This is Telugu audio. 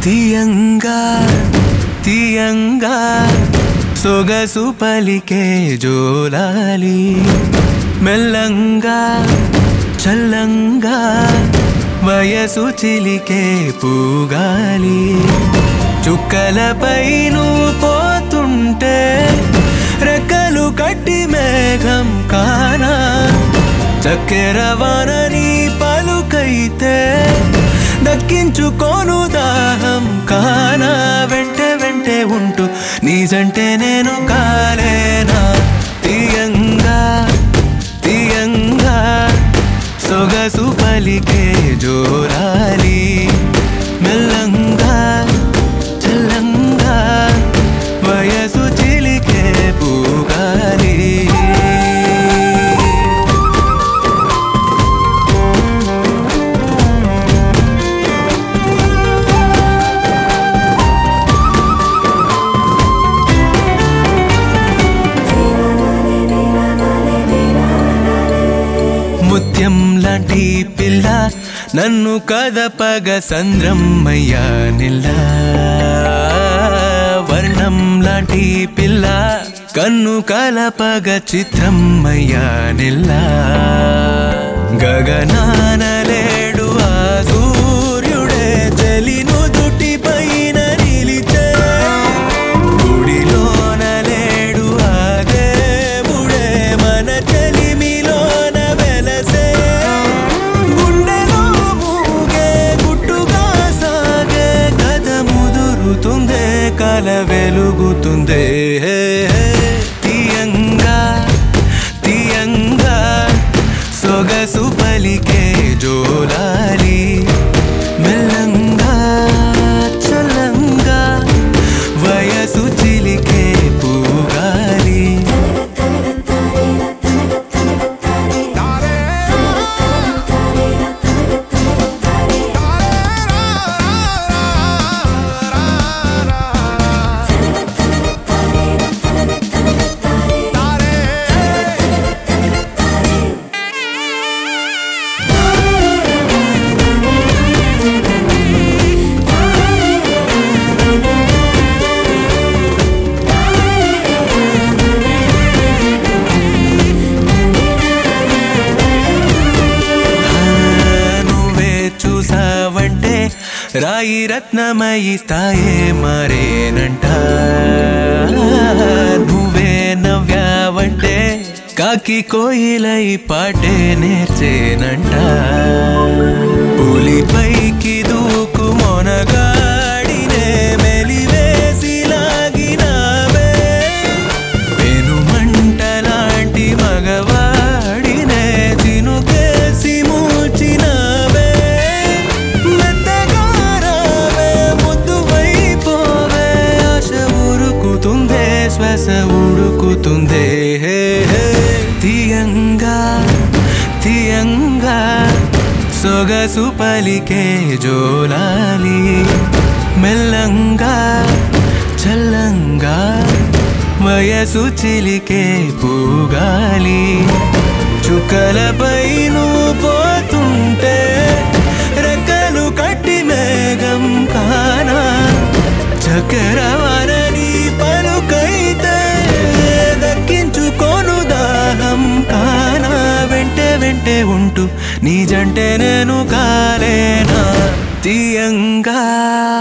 తీయంగా తీయంగా సొగసు పలికే జోలాలి మెల్లంగా చల్లంగా వయసు చిలికే పూగాలి చుక్కలపై నువ్వు పోతుంటే రెక్కలు కట్టి మేఘం కానా చక్కెర వానని పలుకైతే దక్కించుకోను దాహం కానా వెంట వెంటే ఉంటూ నీజంటే నేను కాలేనా తీయంగా తీయంగా సొగసు పలికే జోరాలి మెల్లంగా చల్లంగా వయసు చిలికే పూగాలి ముత్యం లాంటి పిల్ల నన్ను కదపగ సంద్రమ్మయ్యా నిల్ల వర్ణం లాంటి పిల్ల కన్ను కలపగ చిత్రమ్మయ్యా నిల్ల గగనాన లేడు ఆ సూర్యుడే చెలిను దుటి పైన నిలిచే గుడిలోన లేడు ఆ దేవుడే మన చెలిమిలోన వెలసే గుండెలో మూగే గుట్టుగా సాగే కథ ముదురుతుందే కల వెలుగుతుందే హే, హే. తీయంగా తీయంగా సొగసు పలికే జోలాలి మెల్లంగా చల్లంగా వయసు చిలికే పూగాలి నువ్వే చూసావంటే రాయి రత్నమయి స్థాయే మరేనంట నువ్వే నవ్వావంటే కాకి కోయిలై పాటే నేర్చేనంట పులిపైకి దూకు మొనగాడినే మెలివేసి లాగినావే పెనుమంటలాంటి మగవాడినే చినుకేసి మూచినావే మెత్తగారావే ముద్దువైపోవే ఆశ ఉరుకుతుందే శ్వాస ఉడుకుతుందే హే హే తీయంగా తీయంగా సొగసు పలికే జోలాలి మెల్లంగా చల్లంగా వయసు చిలికే పూగాలి చుక్కలపై నువ్వు పోతుంటే రెక్కలు కట్టి మేఘం కానా చక్కెరవరని పలుకైతే దక్కించుకోను దాహం కానా వెంటే వెంటే ఉంటూ నీ జంటే నేను కాలేనా తీయంగా